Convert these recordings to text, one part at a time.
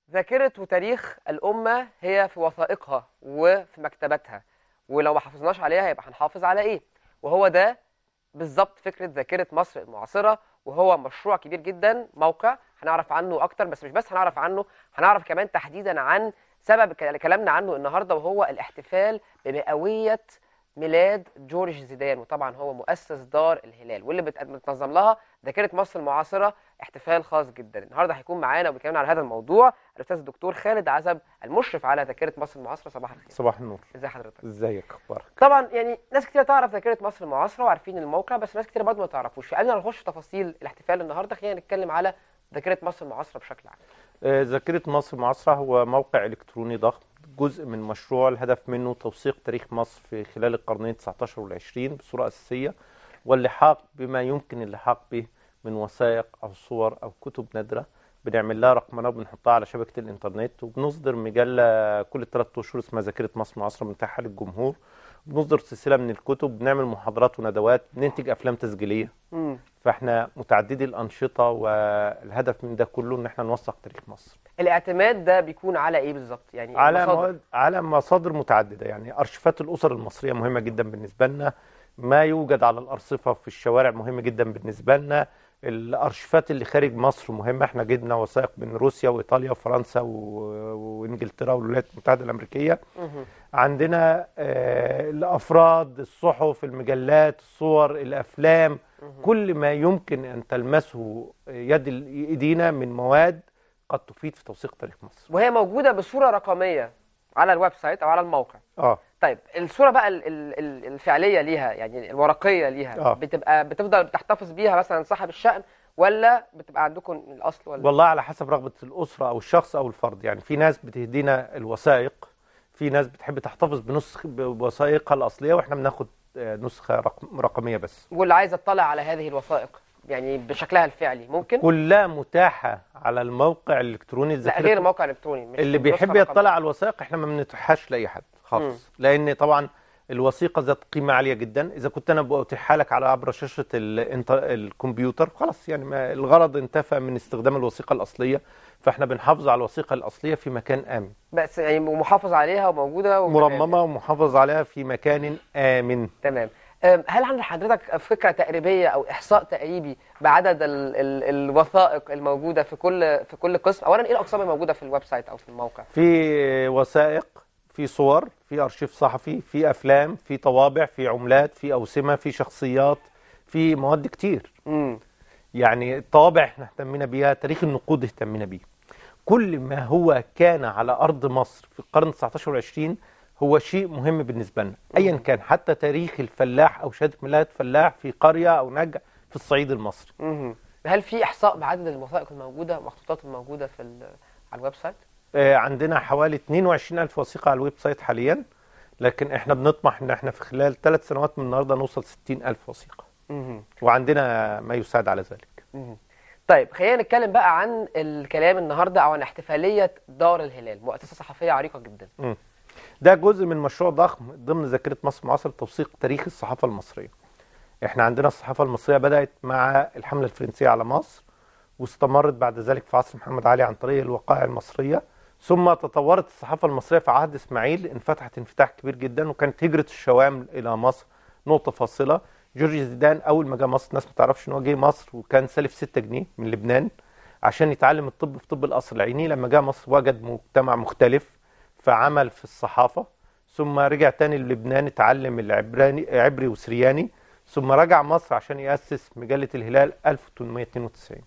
ذاكرة وتاريخ الأمة هي في وثائقها وفي مكتباتها ولو ما حافظناش عليها يبقى هنحافظ على إيه وهو ده بالظبط فكرة ذاكرة مصر المعاصرة وهو مشروع كبير جدا موقع هنعرف عنه أكتر بس مش بس هنعرف عنه هنعرف كمان تحديدا عن سبب كل- كلامنا عنه النهاردة وهو الاحتفال بمئوية ميلاد جورج زيدان وطبعا هو مؤسس دار الهلال واللي بت- بتنظم لها ذاكرة مصر المعاصرة احتفال خاص جدا النهارده هيكون معانا وبيكلمنا على هذا الموضوع الاستاذ الدكتور خالد عزب المشرف على ذاكرة مصر المعاصرة صباح الخير صباح النور ازي حضرتك ازيك اخبارك طبعا يعني ناس كتير تعرف ذاكرة مصر المعاصرة وعارفين الموقع بس ناس كتير برضه ما تعرفوش فقبل ما نخش في تفاصيل الاحتفال النهارده خلينا نتكلم على ذاكرة مصر المعاصرة بشكل عام آه، ذاكرة مصر المعاصرة هو موقع إلكتروني ضخم جزء من مشروع الهدف منه توثيق تاريخ مصر في خلال القرنين 19 والعشرين بصورة أساسية واللحاق بما يمكن اللحاق به من وثائق أو صور أو كتب نادرة بنعمل لها رقمنة وبنحطها على شبكة الإنترنت وبنصدر مجلة كل ثلاث أشهر اسمها ذاكرة مصر المعاصرة متاحة للجمهور بنصدر سلسلة من الكتب بنعمل محاضرات وندوات بننتج أفلام تسجيلية امم فاحنا متعددي الأنشطة والهدف من ده كله إن احنا نوثق تاريخ مصر الاعتماد ده بيكون على ايه بالظبط يعني على المصادر. مواد على مصادر متعدده يعني ارشيفات الاسر المصريه مهمه جدا بالنسبه لنا ما يوجد على الارصفه في الشوارع مهم جدا بالنسبه لنا الارشيفات اللي خارج مصر مهمه احنا جبنا وثائق من روسيا وايطاليا وفرنسا و- وانجلترا والولايات المتحده الامريكيه مهم. عندنا آه، الافراد الصحف المجلات الصور الافلام كل ما يمكن ان تلمسه يد ال- ايدينا من مواد قد تفيد في توثيق تاريخ مصر وهي موجودة بصورة رقمية على الويب سايت او على الموقع اه طيب الصورة بقى ال- ال- ال- الفعلية ليها يعني الورقية ليها آه. بتبقى بتفضل بتحتفظ بيها مثلا صاحب الشأن ولا بتبقى عندكم الاصل ولا والله على حسب رغبة الأسرة أو الشخص أو الفرد يعني في ناس بتهدينا الوثائق في ناس بتحب تحتفظ بنسخ بوثائقها الأصلية وإحنا بناخد آه، نسخة رقم رقمية بس واللي عايز اطلع على هذه الوثائق يعني بشكلها الفعلي ممكن كلها متاحة على الموقع الإلكتروني لا الذاكرة غير موقع الكتروني مش اللي بنسخة بيحب رقمية. يطلع على الوثائق إحنا ما بنتيحهاش لأي حد خالص لأن طبعا الوثيقة ذات قيمة عالية جدا إذا كنت أنا بأتيحها لك على عبر شاشة الانت- الكمبيوتر خلاص يعني ما الغرض انتفى من استخدام الوثيقة الأصلية فإحنا بنحافظ على الوثيقة الأصلية في مكان آمن بس يعني محافظ عليها وموجودة وتمام. مرممة ومحافظ عليها في مكان آمن تمام أم، هل عند حضرتك فكرة تقريبية أو إحصاء تقريبي بعدد ال ال الوثائق الموجودة في كل في كل قسم؟ أولا إيه الأقسام الموجودة في الويب سايت أو في الموقع؟ في وثائق في صور في أرشيف صحفي في أفلام في طوابع في عملات في أوسمة في شخصيات في مواد كتير امم يعني الطوابع احنا اهتمينا بيها تاريخ النقود اهتمينا بيه كل ما هو كان على أرض مصر في القرن 19 والعشرين هو شيء مهم بالنسبة لنا أيا كان حتى تاريخ الفلاح أو شهادة ميلاد فلاح في قرية أو نجع في الصعيد المصري امم هل في إحصاء بعدد الوثائق الموجودة المخطوطات الموجودة في ال- على الويب سايت؟ آه، عندنا حوالي 22 ألف وثيقة على الويب سايت حاليا لكن احنا بنطمح ان احنا في خلال ثلاث سنوات من النهارده نوصل 60 ألف وثيقة امم وعندنا ما يساعد على ذلك مهم. طيب خلينا نتكلم بقى عن الكلام النهارده او عن احتفاليه دار الهلال مؤسسه صحفيه عريقه جدا ده جزء من مشروع ضخم ضمن ذاكرة مصر معاصر توثيق تاريخ الصحافة المصرية احنا عندنا الصحافة المصرية بدأت مع الحملة الفرنسية على مصر واستمرت بعد ذلك في عصر محمد علي عن طريق الوقائع المصرية ثم تطورت الصحافة المصرية في عهد إسماعيل انفتحت انفتاح كبير جدا وكانت هجرة الشوام إلى مصر نقطة فاصلة جورج زيدان أول ما جه مصر الناس ما تعرفش إن هو جه مصر وكان سالف 6 جنيه من لبنان عشان يتعلم الطب في طب القصر العيني لما جه مصر وجد مجتمع مختلف فعمل في الصحافة ثم رجع تاني للبنان اتعلم العبراني عبري وسرياني ثم رجع مصر عشان يأسس مجلة الهلال 1892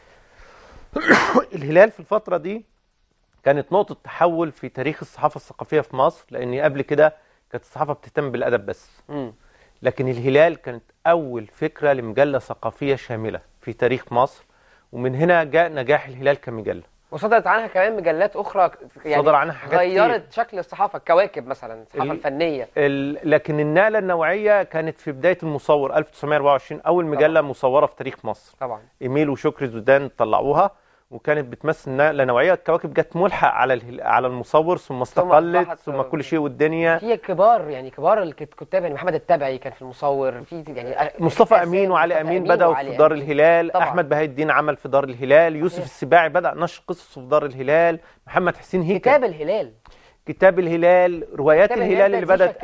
الهلال في الفترة دي كانت نقطة تحول في تاريخ الصحافة الثقافية في مصر لأن قبل كده كانت الصحافة بتهتم بالأدب بس امم لكن الهلال كانت أول فكرة لمجلة ثقافية شاملة في تاريخ مصر ومن هنا جاء نجاح الهلال كمجلة وصدرت عنها كمان مجلات اخرى يعني صدر عنها حاجات غيرت شكل الصحافه الكواكب مثلا الصحافه ال- الفنيه ال- لكن النقلة النوعية كانت في بداية المصور 1924 أول مجلة مصورة في تاريخ مصر طبعا إيميل وشكري زودان طلعوها وكانت بتمثل نقله نوعيه الكواكب جت ملحق على الهل... على المصور ثم استقلت أصبحت- ثم كل شيء والدنيا في كبار يعني كبار الكتاب يعني محمد التبعي كان في المصور في يعني مصطفى أسامي، امين وعلي مصطفى امين بداوا وعلي في دار أمين. الهلال طبعاً. احمد بهاء الدين عمل في دار الهلال يوسف صحيح. السباعي بدا نشر قصصه في دار الهلال محمد حسين هيكل كتاب الهلال كتاب الهلال روايات كتاب الهلال الهلال اللي ده دي بدات شكلت-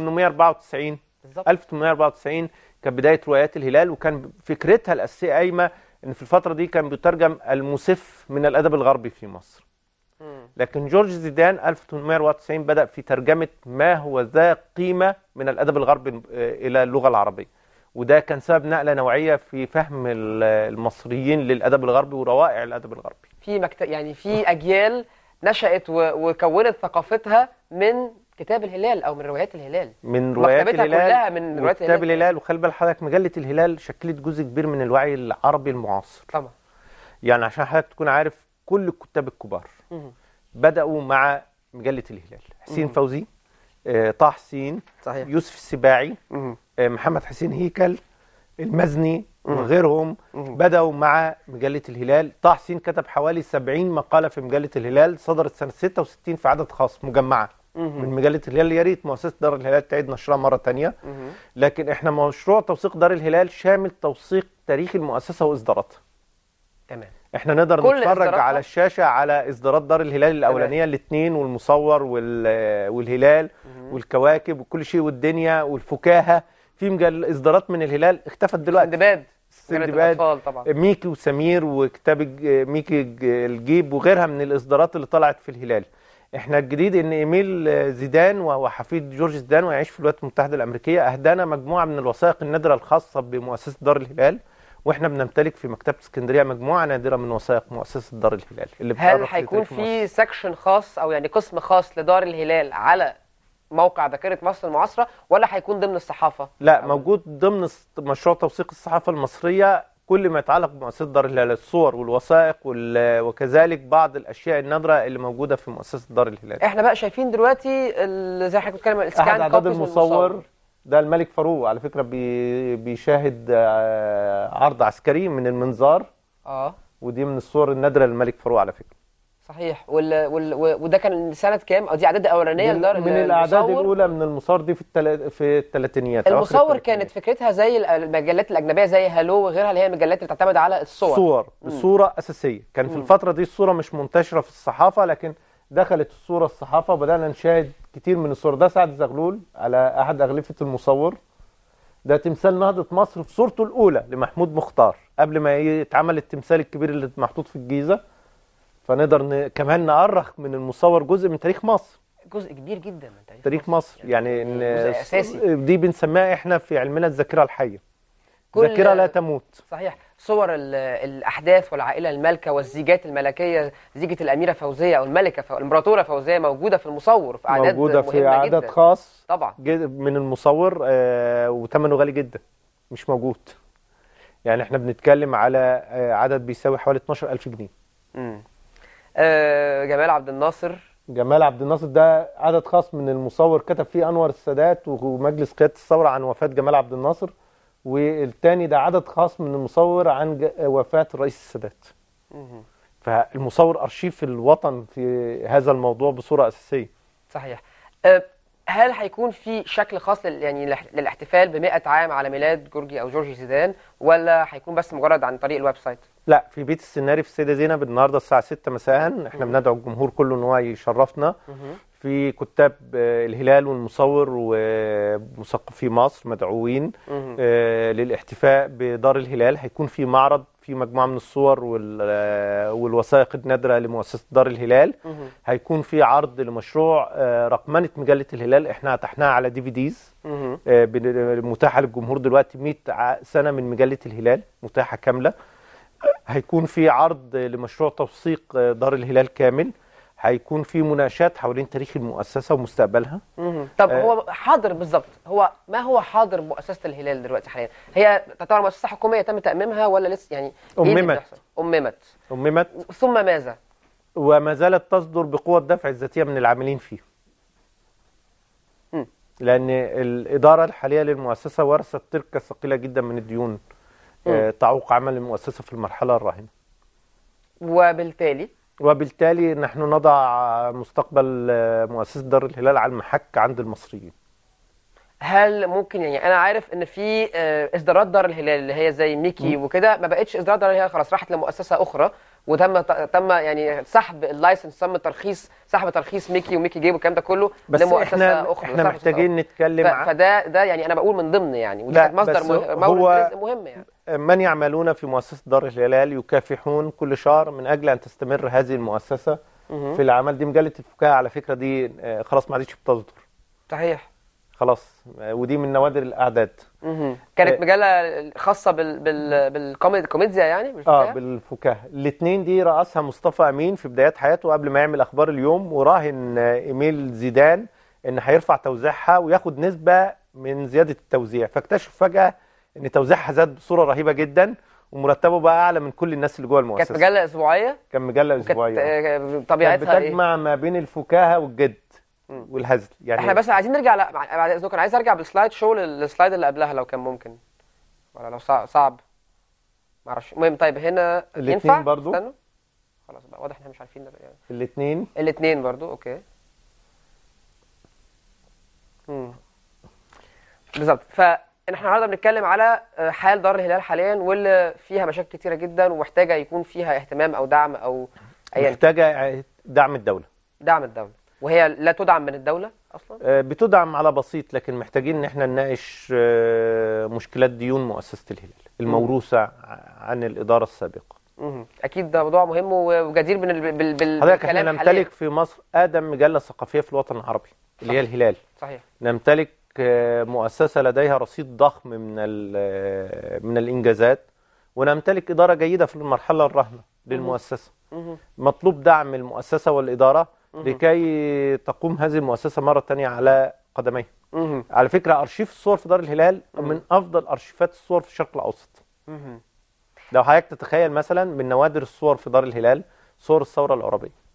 1894 بالظبط 1894 كانت بدايه روايات الهلال وكان فكرتها الاساسيه قايمه ان في الفتره دي كان بيترجم المسف من الادب الغربي في مصر مم. لكن جورج زيدان 1894 بدا في ترجمه ما هو ذا قيمه من الادب الغربي آه، الى اللغه العربيه وده كان سبب نقله نوعيه في فهم ال- المصريين للادب الغربي وروائع الادب الغربي في مكتب يعني في اجيال نشأت و... وكونت ثقافتها من كتاب الهلال او من روايات الهلال من روايات مكتبتها الهلال كلها من روايات وكتاب الهلال. الهلال وخلي بال حضرتك مجله الهلال شكلت جزء كبير من الوعي العربي المعاصر طبعا يعني عشان حضرتك تكون عارف كل الكتاب الكبار مم. بداوا مع مجله الهلال حسين مم. فوزي آه، طه حسين صحيح يوسف السباعي مم. آه، محمد حسين هيكل المزني مم. وغيرهم مم. بدأوا مع مجلة الهلال طه حسين كتب حوالي 70 مقالة في مجلة الهلال صدرت سنة 66 في عدد خاص مجمعة من مم. مجلة الهلال يا ريت مؤسسة دار الهلال تعيد نشرها مرة تانية مم. لكن احنا مشروع توثيق دار الهلال شامل توثيق تاريخ المؤسسة وإصداراتها تمام احنا نقدر كل نتفرج إصداراتها؟ على الشاشة على إصدارات دار الهلال الأولانية الاثنين والمصور وال- والهلال مم. والكواكب وكل شيء والدنيا والفكاهة في مجل إصدارات من الهلال اختفت دلوقتي سندباد سندباد الاطفال طبعا ميكي وسمير وكتاب الج- ميكي الج- الجيب وغيرها من الاصدارات اللي طلعت في الهلال احنا الجديد ان ايميل زيدان وهو حفيد جورج زيدان ويعيش في الولايات المتحده الامريكيه اهدانا مجموعه من الوثائق النادره الخاصه بمؤسسه دار الهلال واحنا بنمتلك في مكتبه اسكندريه مجموعه نادره من وثائق مؤسسه دار الهلال اللي هل بتعرف هيكون لتاريخ مصر. في سكشن خاص او يعني قسم خاص لدار الهلال على موقع ذاكره مصر المعاصره ولا هيكون ضمن الصحافه لا موجود ضمن الس- مشروع توثيق الصحافة المصرية كل ما يتعلق بمؤسسة دار الهلال الصور والوثائق وال- وكذلك بعض الأشياء النادرة اللي موجودة في مؤسسة دار الهلال احنا بقى شايفين دلوقتي ال- زي ما حضرتك بتتكلم أحد السكان أعداد كوبيز من المصور ده الملك فاروق على فكرة بي بيشاهد آه، عرض عسكري من المنظار اه ودي من الصور النادرة للملك فاروق على فكرة صحيح وال... وال... و- وده كان سنه كام او دي اعداد الاولانيه من, لدار من الأعداد المصور. الأولى من المصور دي في التل... في الثلاثينيات أواخر المصور الثلاثينيات. كانت فكرتها زي ال- المجلات الاجنبيه زي هالو وغيرها اللي هي المجلات اللي بتعتمد على الصور صور مم. بصورة أساسية كان في مم. الفترة دي الصورة مش منتشرة في الصحافة لكن دخلت الصورة الصحافة وبدأنا نشاهد كتير من الصور ده سعد زغلول على أحد أغلفة المصور ده تمثال نهضة مصر في صورته الأولى لمحمود مختار قبل ما يتعمل التمثال الكبير اللي محطوط في الجيزة فنقدر ن... كمان نأرخ من المصور جزء من تاريخ مصر جزء كبير جدا من تاريخ, تاريخ مصر يعني إن جزء اساسي دي بنسميها احنا في علمنا الذاكرة الحية كل- ذاكرة لا تموت صحيح صور ال- الاحداث والعائله المالكه والزيجات الملكيه زيجه الاميره فوزيه او الملكه فو... الامبراطوره فوزيه موجوده في المصور في اعداد موجودة في مهمة عدد جدا. خاص طبعا جد- من المصور آه، وثمنه غالي جدا مش موجود يعني احنا بنتكلم على آه، عدد بيساوي حوالي 12000 جنيه مم. آه جمال عبد الناصر جمال عبد الناصر ده عدد خاص من المصور كتب فيه انور السادات ومجلس قياده الثوره عن وفاه جمال عبد الناصر والتاني ده عدد خاص من المصور عن ج- وفاه الرئيس السادات مم. فالمصور ارشيف الوطن في هذا الموضوع بصوره اساسيه صحيح آه هل هيكون في شكل خاص لل... يعني لح- للاحتفال ب 100 عام على ميلاد جورجي او جورجي زيدان ولا هيكون بس مجرد عن طريق الويب سايت؟ لا في بيت السيناري في السيده زينب النهارده الساعه 6 مساء احنا بندعو الجمهور كله ان هو يشرفنا في كتاب آه، الهلال والمصور ومثقفي مصر مدعوين مم. آه، للاحتفاء بدار الهلال هيكون في معرض في مجموعه من الصور وال- آه، والوثائق النادره لمؤسسه دار الهلال مم. هيكون في عرض لمشروع آه، رقمنه مجله الهلال احنا اتحناها على دي في ديز مم. آه، بن- متاحه للجمهور دلوقتي 100 ع- سنه من مجله الهلال متاحه كامله هيكون في عرض لمشروع توثيق آه، دار الهلال كامل هيكون في مناقشات حوالين تاريخ المؤسسه ومستقبلها مم. طب آه. هو حاضر بالظبط هو ما هو حاضر مؤسسه الهلال دلوقتي حاليا؟ هي تعتبر مؤسسه حكوميه تم تاميمها ولا لسه يعني إيه اللي أممت. بيحصل؟ اممت أممت ثم ماذا؟ وما زالت تصدر بقوة الدفع الذاتية من العاملين فيه مم. لأن الإدارة الحالية للمؤسسة ورثت تركة ثقيلة جدا من الديون آه، تعوق عمل المؤسسة في المرحلة الراهنة وبالتالي وبالتالي نحن نضع مستقبل آه، مؤسسة دار الهلال على المحك عند المصريين هل ممكن يعني انا عارف ان في آه، اصدارات دار الهلال اللي هي زي ميكي وكده ما بقتش اصدارات دار الهلال خلاص راحت لمؤسسه اخرى وتم تم يعني سحب اللايسنس تم ترخيص سحب ترخيص ميكي وميكي جيب والكلام ده كله بس لمؤسسه احنا اخرى احنا لمؤسسة محتاجين نتكلم ف- عن فده ده يعني انا بقول من ضمن يعني ودي لا، كانت مصدر بس مه- هو- مورد رزق مهم يعني من يعملون في مؤسسة دار الهلال يكافحون كل شهر من أجل أن تستمر هذه المؤسسة مهم. في العمل دي مجلة الفكاهة على فكرة دي آه، خلاص ما عادش بتصدر صحيح خلاص آه، ودي من نوادر الأعداد مهم. كانت آه. مجله خاصه بال بال بالكوميدي كوميديا يعني اه بالفكاهة؟ بالفكاهة الاثنين دي رأسها مصطفى أمين في بدايات حياته قبل ما يعمل أخبار اليوم وراهن آه، إيميل زيدان إن هيرفع توزيعها وياخد نسبة من زيادة التوزيع فاكتشف فجأة إن توزيعها زاد بصورة رهيبة جدا ومرتبه بقى أعلى من كل الناس اللي جوه كانت المؤسسة مجله اسبوعيه كان مجلة وكانت أسبوعية آه، كانت طبيعتها ايه بتجمع ما بين الفكاهة والجد مم. والهزل يعني احنا بس عايزين نرجع ل... مع- بعد اذنكم انا عايز ارجع بالسلايد شو للسلايد اللي قبلها لو كان ممكن ولا لو صعب, صعب. ما اعرفش المهم طيب هنا الاتنين ينفع برضو؟ استنوا خلاص بقى واضح ان احنا مش عارفين نبقى يعني الاثنين الاثنين برضو اوكي مم. بالظبط فاحنا النهارده بنتكلم على آه، حال دار الهلال حاليا واللي فيها مشاكل كتيره جدا ومحتاجه يكون فيها اهتمام او دعم او ايا محتاجة دعم الدولة دعم الدوله وهي لا تدعم من الدوله اصلا آه، بتدعم على بسيط لكن محتاجين ان احنا نناقش آه، مشكلات ديون مؤسسة الهلال الموروثة ع- عن الإدارة السابقة مهم. اكيد ده موضوع مهم وجدير بال بال بال حضرتك احنا بالكلام نمتلك في مصر أقدم مجلة ثقافية في الوطن العربي اللي هي الهلال صحيح نمتلك آه، مؤسسة لديها رصيد ضخم من ال- آه، من الإنجازات ونمتلك إدارة جيدة في المرحلة الراهنة للمؤسسة مهم. مطلوب دعم المؤسسة والإدارة مهم. لكي تقوم هذه المؤسسة مرة تانية على قدميها مهم. على فكرة أرشيف الصور في دار الهلال مم. من أفضل أرشيفات الصور في الشرق الأوسط مهم. لو حضرتك تتخيل مثلا من نوادر الصور في دار الهلال صور الثورة العربية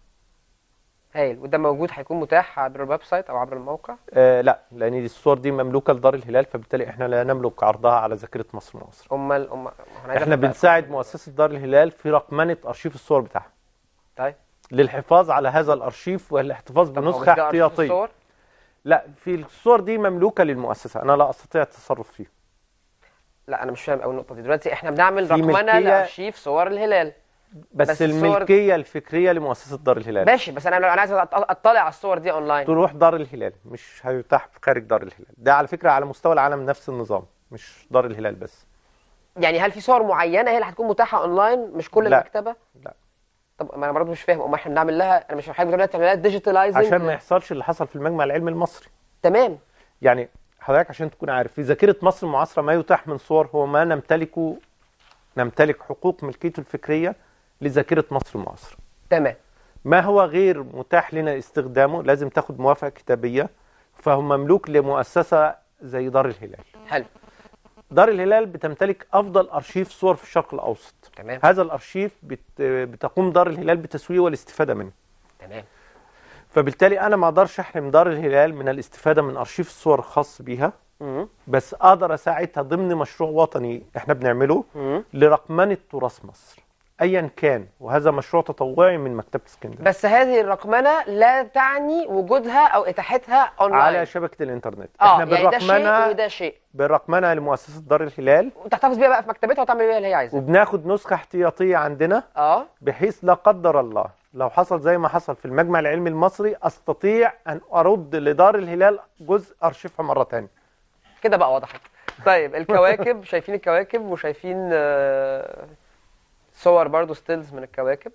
هايل وده موجود هيكون متاح عبر الويب سايت او عبر الموقع آه لا لأن دي الصور دي مملوكة لدار الهلال فبالتالي احنا لا نملك عرضها على ذاكرة مصر مصر امال امال أنا عايز احنا أفهم بقى. بنساعد مؤسسة دار الهلال في رقمنة أرشيف الصور بتاعها طيب للحفاظ على هذا الأرشيف والاحتفاظ طب هو مش بنسخة ده أرشيف احتياطية الصور؟ لا في الصور دي مملوكة للمؤسسة أنا لا أستطيع التصرف فيها لا انا مش فاهم اول نقطه دي دلوقتي احنا بنعمل في رقمنه ملكية- لارشيف صور الهلال بس, بس الصور- الملكية الفكرية لمؤسسة دار الهلال ماشي بس انا انا عايز أط- اطلع على الصور دي اونلاين تروح دار الهلال مش هيتاح خارج دار الهلال ده على فكرة على مستوى العالم نفس النظام مش دار الهلال بس يعني هل في صور معينه هي اللي هتكون متاحه اونلاين مش كل لا. المكتبه لا طب ما انا برضه مش فاهم امال احنا بنعمل لها انا مش حضرتك بتقول لها تعمل لها ديجيتالايزنج عشان ما يحصلش اللي حصل في المجمع العلمي المصري تمام يعني حضرتك عشان تكون عارف في ذاكرة مصر المعاصرة ما يتاح من صور هو ما نمتلكه نمتلك حقوق ملكيته الفكرية لذاكرة مصر المعاصرة تمام ما هو غير متاح لنا استخدامه لازم تاخد موافقة كتابية فهو مملوك لمؤسسة زي دار الهلال حلو دار الهلال بتمتلك أفضل أرشيف صور في الشرق الأوسط تمام هذا الأرشيف بت... بتقوم دار الهلال بتسويه والاستفادة منه تمام فبالتالي أنا ما أقدرش أحرم دار الهلال من الاستفادة من أرشيف الصور الخاص بيها مم. بس أقدر أساعدها ضمن مشروع وطني إحنا بنعمله مم. لرقمنة تراث مصر أيا كان وهذا مشروع تطوعي من مكتبة اسكندرية بس هذه الرقمنه لا تعني وجودها او اتاحتها اونلاين على شبكة الإنترنت اه إحنا يعني ده شيء بالرقمنة وده شيء بالرقمنة لمؤسسة دار الهلال وتحتفظ بيها بقى في مكتبتها وتعمل بيها اللي هي عايزاه وبناخد نسخة احتياطية عندنا اه بحيث لا قدر الله لو حصل زي ما حصل في المجمع العلمي المصري استطيع ان ارد لدار الهلال جزء ارشفها مره ثانيه كده بقى وضحت طيب الكواكب شايفين الكواكب وشايفين آه، صور برضو ستيلز من الكواكب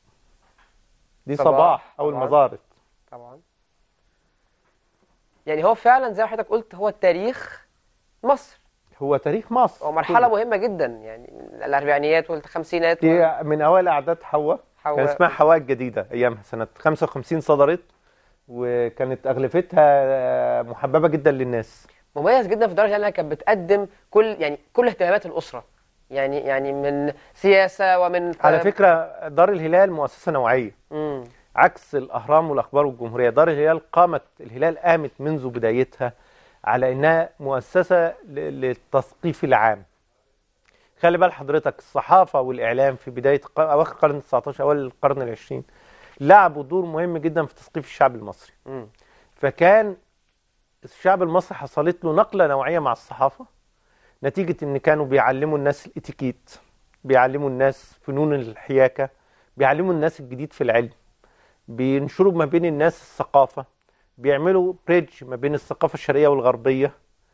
دي صباح، صباح او طبعاً. المزارط طبعا يعني هو فعلا زي ما حضرتك قلت هو تاريخ مصر هو تاريخ مصر هو مرحله كله. مهمه جدا يعني من الاربعينيات والخمسينات دي من اوائل اعداد حواء حواء. كان اسمها حواء الجديده ايامها سنه 55 صدرت وكانت اغلفتها آه، محببه جدا للناس مميز جدا في درجه انها كانت بتقدم كل يعني كل اهتمامات الاسره يعني يعني من سياسه ومن على فكره دار الهلال مؤسسه نوعيه مم. عكس الاهرام والاخبار والجمهوريه دار الهلال قامت الهلال قامت منذ بدايتها على انها مؤسسه ل- للتثقيف العام خلي بال حضرتك الصحافه والاعلام في بدايه الق- اواخر القرن ال19 اوائل القرن العشرين لعبوا دور مهم جدا في تثقيف الشعب المصري مم. فكان الشعب المصري حصلت له نقله نوعيه مع الصحافه نتيجه ان كانوا بيعلموا الناس الاتيكيت بيعلموا الناس فنون الحياكه بيعلموا الناس الجديد في العلم بينشروا ما بين الناس الثقافه بيعملوا بريدج ما بين الثقافه الشرقيه والغربيه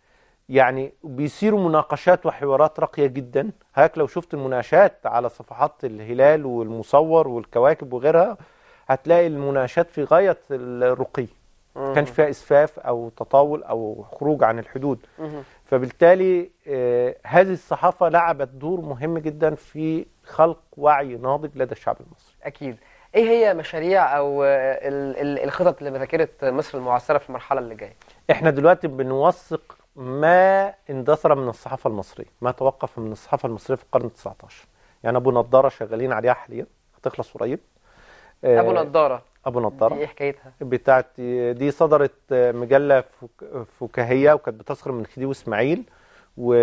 يعني بيصيروا مناقشات وحوارات راقيه جدا هاك لو شفت المناقشات على صفحات الهلال والمصور والكواكب وغيرها هتلاقي المناقشات في غايه الرقي ما كانش فيها اسفاف او تطاول او خروج عن الحدود مم. فبالتالي آه، هذه الصحافه لعبت دور مهم جدا في خلق وعي ناضج لدى الشعب المصري اكيد ايه هي مشاريع او آه، ال- ال- الخطط اللي بذاكره مصر المعاصره في المرحله اللي جايه احنا دلوقتي بنوثق ما اندثر من الصحافه المصريه ما توقف من الصحافه المصريه في القرن ال19 يعني ابو نضاره شغالين عليها حاليا هتخلص قريب آه، ابو نضاره ابو دي نضاره ايه حكايتها بتاعت دي صدرت مجله فك- فكاهيه وكانت بتسخر من خديوي اسماعيل و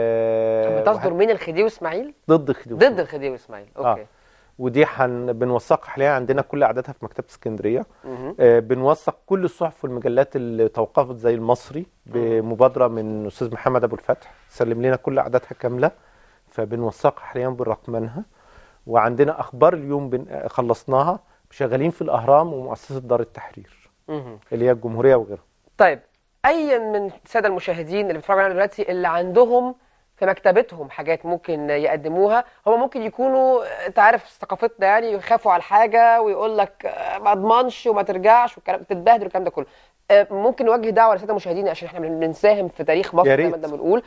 بتصدر من الخديوي اسماعيل ضد خديوي ضد الخديوي اسماعيل اوكي آه. ودي حن بنوثقها حاليا عندنا كل اعدادها في مكتبه اسكندريه مهم. آه، بنوثق كل الصحف والمجلات اللي توقفت زي المصري بمبادره من استاذ محمد ابو الفتح سلم لنا كل اعدادها كامله فبنوثقها حاليا برقمنها وعندنا اخبار اليوم بن... آه، خلصناها شغالين في الاهرام ومؤسسه دار التحرير مهم. اللي هي الجمهوريه وغيرها طيب اي من الساده المشاهدين اللي بيتفرجوا علينا دلوقتي اللي عندهم في مكتبتهم حاجات ممكن يقدموها هم ممكن يكونوا انت عارف ثقافتنا يعني يخافوا على الحاجه ويقول لك آه، ما اضمنش وما ترجعش والكلام تتبهدل والكلام ده كله آه، ممكن نوجه دعوه للساده المشاهدين عشان احنا بنساهم في تاريخ مصر يا زي ريت. ما انت بنقول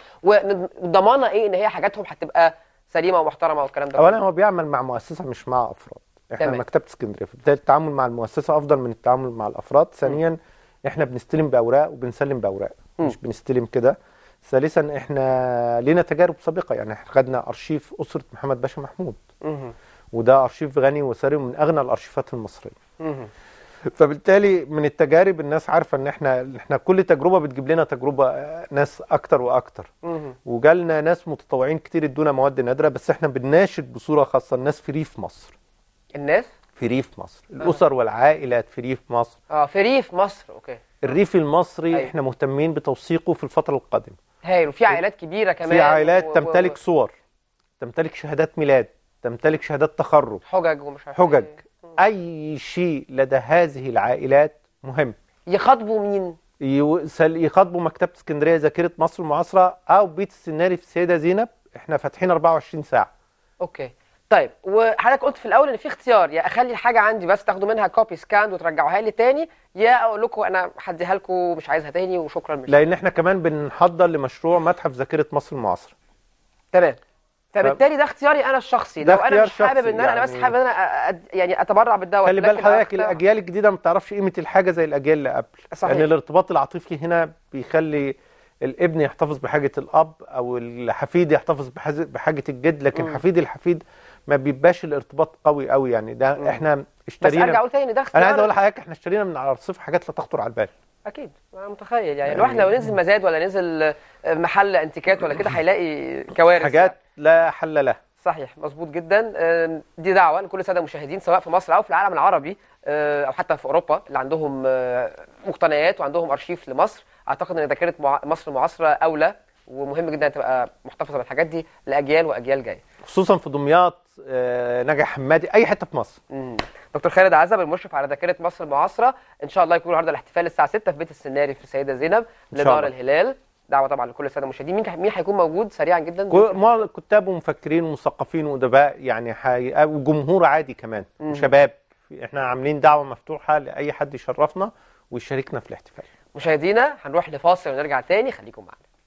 وضمانه ايه ان هي حاجاتهم هتبقى سليمه ومحترمه والكلام ده كله. اولا هو بيعمل مع مؤسسه مش مع افراد احنا تمام. مكتبه اسكندريه فبالتالي التعامل مع المؤسسه افضل من التعامل مع الافراد ثانيا احنا بنستلم باوراق وبنسلم باوراق مم. مش بنستلم كده ثالثا احنا لينا تجارب سابقه يعني احنا خدنا ارشيف اسره محمد باشا محمود مهم. وده ارشيف غني وثري ومن اغنى الارشيفات المصريه مهم. فبالتالي من التجارب الناس عارفه ان احنا احنا كل تجربه بتجيب لنا تجربه آه، ناس اكتر واكتر مهم. وجالنا ناس متطوعين كتير ادونا مواد نادره بس احنا بنناشد بصوره خاصه الناس في ريف مصر الناس في ريف مصر الاسر والعائلات في ريف مصر اه في ريف مصر اوكي الريف المصري أيوة. احنا مهتمين بتوثيقه في الفتره القادمه هايل وفي عائلات كبيره كمان في عائلات و- و- تمتلك صور تمتلك شهادات ميلاد تمتلك شهادات تخرج حجج ومش عارف حجج إيه. اي شيء لدى هذه العائلات مهم يخاطبوا مين يوصل- يخاطبوا مكتبه اسكندريه ذاكره مصر المعاصره او بيت السناري في السيده زينب احنا فاتحين 24 ساعه اوكي طيب وحضرتك قلت في الاول ان في اختيار يا اخلي الحاجه عندي بس تاخدوا منها كوبي سكاند وترجعوها لي تاني يا اقول لكم انا هديها لكم مش عايزها تاني وشكرا مش لان احنا كمان بنحضر لمشروع متحف ذاكره مصر المعاصره تمام فبالتالي ده اختياري انا الشخصي ده لو انا اختيار مش حابب شخصي ان انا انا بس يعني- حابب ان انا أ- أ- يعني اتبرع بالدواء خلي بال لكن حضرتك أختار- الاجيال الجديده ما بتعرفش قيمه الحاجه زي الاجيال اللي قبل صحيح. لان الارتباط العاطفي هنا بيخلي الابن يحتفظ بحاجه الاب او الحفيد يحتفظ بحاجه بحاجه الجد لكن مم. حفيد الحفيد ما بيبقاش الارتباط قوي قوي يعني ده مم. احنا بس اشترينا ارجع اقول تاني ده اختيار انا عايز اقول لحضرتك احنا اشترينا من على الرصيف حاجات لا تخطر على البال اكيد انا متخيل يعني لو احنا لو ننزل مزاد ولا ننزل محل انتيكات ولا كده هيلاقي كوارث حاجات لا حل لها صحيح مظبوط جدا آم، دي دعوه لكل الساده المشاهدين سواء في مصر او في العالم العربي آه، او حتى في اوروبا اللي عندهم آه، مقتنيات وعندهم ارشيف لمصر اعتقد ان ذاكره مع- مصر المعاصره اولى ومهم جدا تبقى محتفظه بالحاجات دي لاجيال واجيال جايه خصوصا في دمياط آه، نجع حمادي اي حته في مصر مم. دكتور خالد عزب المشرف على ذاكره مصر المعاصره ان شاء الله يكون النهارده الاحتفال الساعه 6 في بيت السناري في السيده زينب شاء لدار الله. الهلال دعوه طبعا لكل الساده المشاهدين مين مين هيكون موجود سريعا جدا كو- معظم كتاب ومفكرين ومثقفين وادباء يعني حي... وجمهور عادي كمان مم. وشباب احنا عاملين دعوه مفتوحه لاي حد يشرفنا ويشاركنا في الاحتفال مشاهدينا هنروح لفاصل ونرجع تاني خليكم معنا